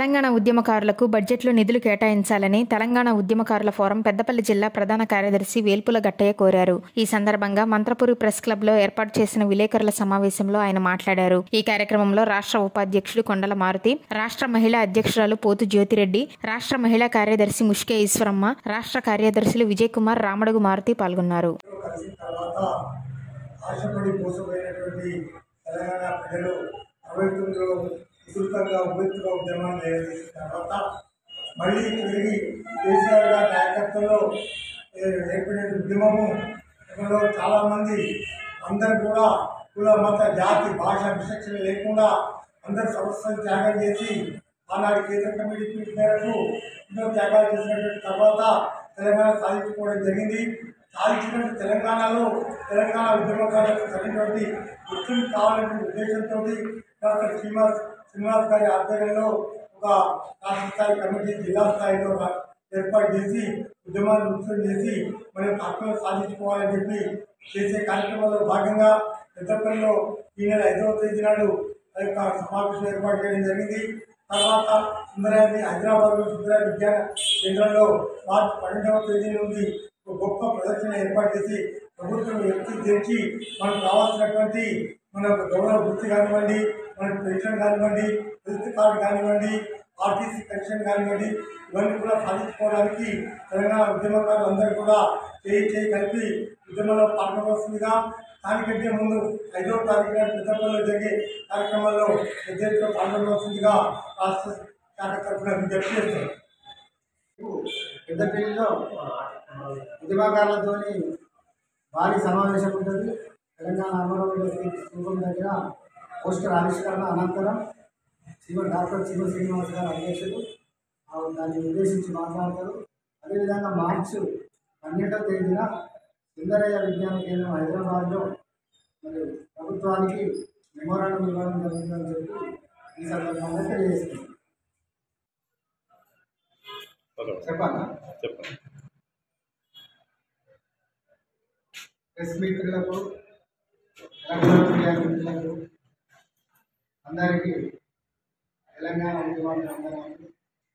తెలంగాణ ఉద్యమకారులకు బడ్జెట్లో నిధులు కేటాయించాలని తెలంగాణ ఉద్యమకారుల ఫోరం పెద్దపల్లి జిల్లా ప్రధాన కార్యదర్శి వేల్పుల గట్టయ్య కోరారు ఈ సందర్భంగా మంత్రపురి ప్రెస్ క్లబ్ లో ఏర్పాటు చేసిన విలేకరుల సమావేశంలో ఆయన మాట్లాడారు ఈ కార్యక్రమంలో రాష్ట్ర ఉపాధ్యక్షుడు కొండల మారుతి రాష్ట్ర మహిళా అధ్యక్షురాలు పోతు జ్యోతిరెడ్డి రాష్ట్ర మహిళా కార్యదర్శి ముష్కే ఈశ్వరమ్మ రాష్ట్ర కార్యదర్శులు విజయ్ కుమార్ రామడుగు మారుతి పాల్గొన్నారు కలిసిన తర్వాత ఆశపడి మోసపోయినటువంటి తెలంగాణ ప్రజలు అరవై తొమ్మిదిలో విస్తృతంగా ఉవ్వెత్తుగా ఉద్యమాన్ని నిర్వహించిన తర్వాత మళ్ళీ తిరిగి కేసీఆర్ గారి నాయకత్వంలో ఏ- ఏర్పడిన ఉద్యమము ఇందులో చాలామంది అందరు కూడా కుల మత జాతి భాష విచక్షణ లేకుండా అందరు సమస్యలు త్యాగం చేసి ఆనాడు కేంద్ర కమిటీ పిలుపు మేరకు ఎన్నో త్యాగాలు చేసినటువంటి తర్వాత తెలంగాణ సాధించుకోవడం జరిగింది సాధించిన తెలంగాణలో తెలంగాణ ఉద్యమకారులకు సరైనటువంటి గుర్తింపు కావాలనే ఉద్దేశంతో డాక్టర్ శ్రీనివాస్ శ్రీనివాస్ గారి ఆధ్వర్యంలో ఒక రాష్ట్ర స్థాయి కమిటీ జిల్లా స్థాయిలో ఒక ఏర్పాటు చేసి ఉద్యమాన్ని ఉత్సవం చేసి మన యొక్క హక్కులను సాధించుకోవాలని చెప్పి చేసే కార్యక్రమంలో భాగంగా పెద్దపల్లిలో ఈ నెల ఐదవ తేదీ నాడు ఆ యొక్క సమావేశం ఏర్పాటు చేయడం జరిగింది తర్వాత సుందరాన్ని హైదరాబాద్లో సుందర విజ్ఞాన కేంద్రంలో మార్చి పన్నెండవ తేదీ నుండి ఒక గొప్ప ప్రదర్శన ఏర్పాటు చేసి ప్రభుత్వం ఎత్తి తెచ్చి మనకు కావాల్సినటువంటి మన గౌరవ వృత్తి కానివ్వండి మనకు పెన్షన్ కానివ్వండి హెల్త్ కార్డు కానివ్వండి ఆర్టీసీ పెన్షన్ కానివ్వండి ఇవన్నీ కూడా సాధించుకోవడానికి తెలంగాణ ఉద్యమకారులు అందరూ కూడా చేయి చేయి కలిపి ఉద్యమంలో పాల్గొనవలసిందిగా దానికంటే ముందు ఐదవ తారీఖున పెద్దపల్లిలో జరిగే కార్యక్రమాల్లో పెద్ద ఎత్తున పాల్గొనవలసిందిగా రాష్ట్ర శాఖ తరఫున విజ్ఞప్తి చేస్తున్నాం పెద్దపల్లిలో ఉద్యమకారులతోని భారీ సమావేశం ఉంటుంది తెలంగాణ అమరావతి స్థూపం దగ్గర పోస్టర్ ఆవిష్కరణ అనంతరం శివ డాక్టర్ శివ శ్రీనివాస్ గారు అధ్యక్షులు ఆ దాన్ని ఉద్దేశించి మాట్లాడతారు అదేవిధంగా మార్చి పన్నెండవ తేదీన సుందరయ్య విజ్ఞాన కేంద్రం హైదరాబాద్లో మరి ప్రభుత్వానికి మెమోరాండం ఇవ్వడం జరుగుతుందని చెప్పి ఈ సందర్భంగా తెలియజేస్తుంది చెప్పాలా చెప్పండి ప్రెస్ మిత్రులకు ఎలక్ట్రానిక్ మీడియా మిత్రులకు అందరికీ తెలంగాణ ఉద్యమాన్ని అందరికీ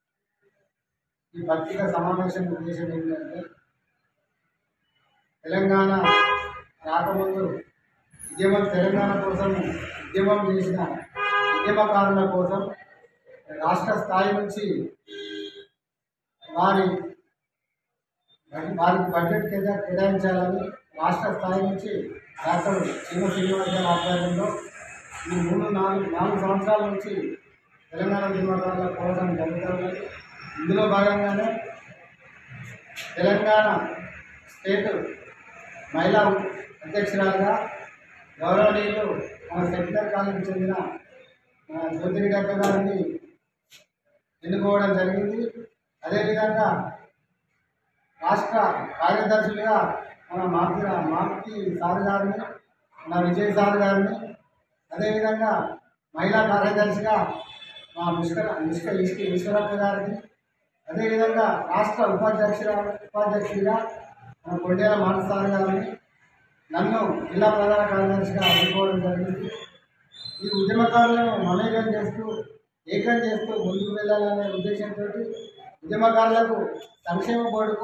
ఈ పత్రిక సమావేశం ఉద్దేశం ఏంటంటే తెలంగాణ రాకముందు ఉద్యమం తెలంగాణ కోసం ఉద్యమం చేసిన ఉద్యమకారుల కోసం రాష్ట్ర స్థాయి నుంచి వారి వారికి బడ్జెట్ కేటా కేటాయించాలని రాష్ట్ర స్థాయి నుంచి డాక్టర్ శ్రీమ శ్రీనివాస్ గారి ఆధ్వర్యంలో ఈ మూడు నాలుగు నాలుగు సంవత్సరాల నుంచి తెలంగాణ ఉద్యమకారుల పోరాటం జరుగుతూ ఉన్నది ఇందులో భాగంగానే తెలంగాణ స్టేట్ మహిళా అధ్యక్షురాలుగా గౌరవనీయులు మన సెక్యులర్ కాలేజీకి చెందిన మన జ్యోతిరెడ్డి అక్క గారిని ఎన్నుకోవడం జరిగింది అదేవిధంగా రాష్ట్ర కార్యదర్శులుగా మన మారుతి మారుతి సార్ గారిని మన విజయ్ సార్ గారిని అదేవిధంగా మహిళా కార్యదర్శిగా మా ముష్కర ముష్క ఈశ్వ ఈశ్వరక్క గారిని అదేవిధంగా రాష్ట్ర ఉపాధ్యక్షుల ఉపాధ్యక్షుడిగా మన కొండేల మారుతి సార్ గారిని నన్ను జిల్లా ప్రధాన కార్యదర్శిగా ఎన్నుకోవడం జరిగింది ఈ ఉద్యమకారులను మమేకం చేస్తూ ఏకం చేస్తూ ముందుకు వెళ్ళాలనే ఉద్దేశంతో ఉద్యమకారులకు సంక్షేమ బోర్డుకు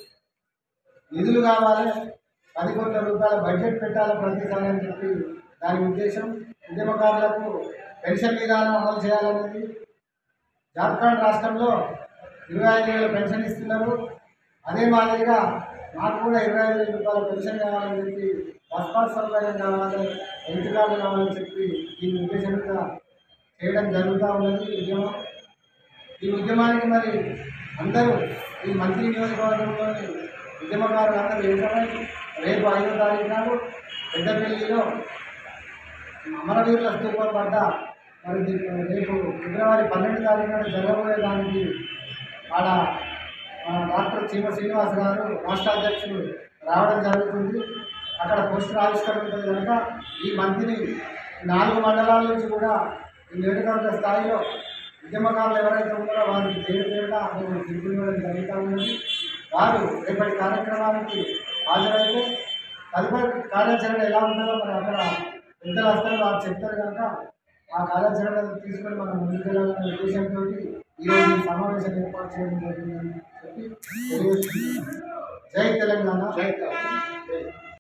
నిధులు కావాలి పది కోట్ల రూపాయల బడ్జెట్ పెట్టాలి ప్రతిసారి అని చెప్పి దాని ఉద్దేశం ఉద్యమకారులకు పెన్షన్ విధానం అమలు చేయాలనేది జార్ఖండ్ రాష్ట్రంలో ఇరవై ఐదు వేల పెన్షన్ ఇస్తున్నారు అదే మాదిరిగా నాకు కూడా ఇరవై ఐదు వేల రూపాయల పెన్షన్ కావాలని చెప్పి బస్ పాస్ సౌకర్యం కావాలి హెల్త్ కార్డు కావాలని చెప్పి దీని ఉద్దేశంగా చేయడం జరుగుతూ ఉన్నది ఈ ఉద్యమం ఈ ఉద్యమానికి మరి అందరూ ఈ మంత్రి నియోజకవర్గంలోని ఉద్యమకారులు అందరూ ఏకమై రేపు ఐదో తారీఖు నాడు పెద్దపల్లిలో అమరవీరుల స్తూపం వద్ద మరి ది- రేపు ఫిబ్రవరి పన్నెండు తారీఖు నాడు జరగబోయే దానికి ఆడ ఆ, డాక్టర్ చీమ శ్రీనివాస్ గారు రాష్ట్ర అధ్యక్షులు రావడం జరుగుతుంది అక్కడ పోస్టర్ ఆవిష్కరణ ఉంటుంది కనుక ఈ మంత్రిని నాలుగు మండలాల నుంచి కూడా ఈ నియోజకవర్గ స్థాయిలో ఉద్యమకారులు ఎవరైతే ఉన్నారో వారికి పేరు పేరుగా మేము పిలుపులు ఇవ్వడం జరుగుతూ ఉన్నది వారు రేపటి కార్యక్రమానికి హాజరైతే తదుపరి కార్యాచరణ ఎలా ఉంటుందో మరి అక్కడ పెద్దలు వస్తారు వారు చెప్తారు కనుక ఆ కార్యాచరణ తీసుకొని మనం ముందుకెళ్ళాలనే ఉద్దేశంతో ఈరోజు ఈ సమావేశం ఏర్పాటు చేయడం జరిగిందని చెప్పి తెలియజేస్తున్నాను జై తెలంగాణ జై తెలంగాణ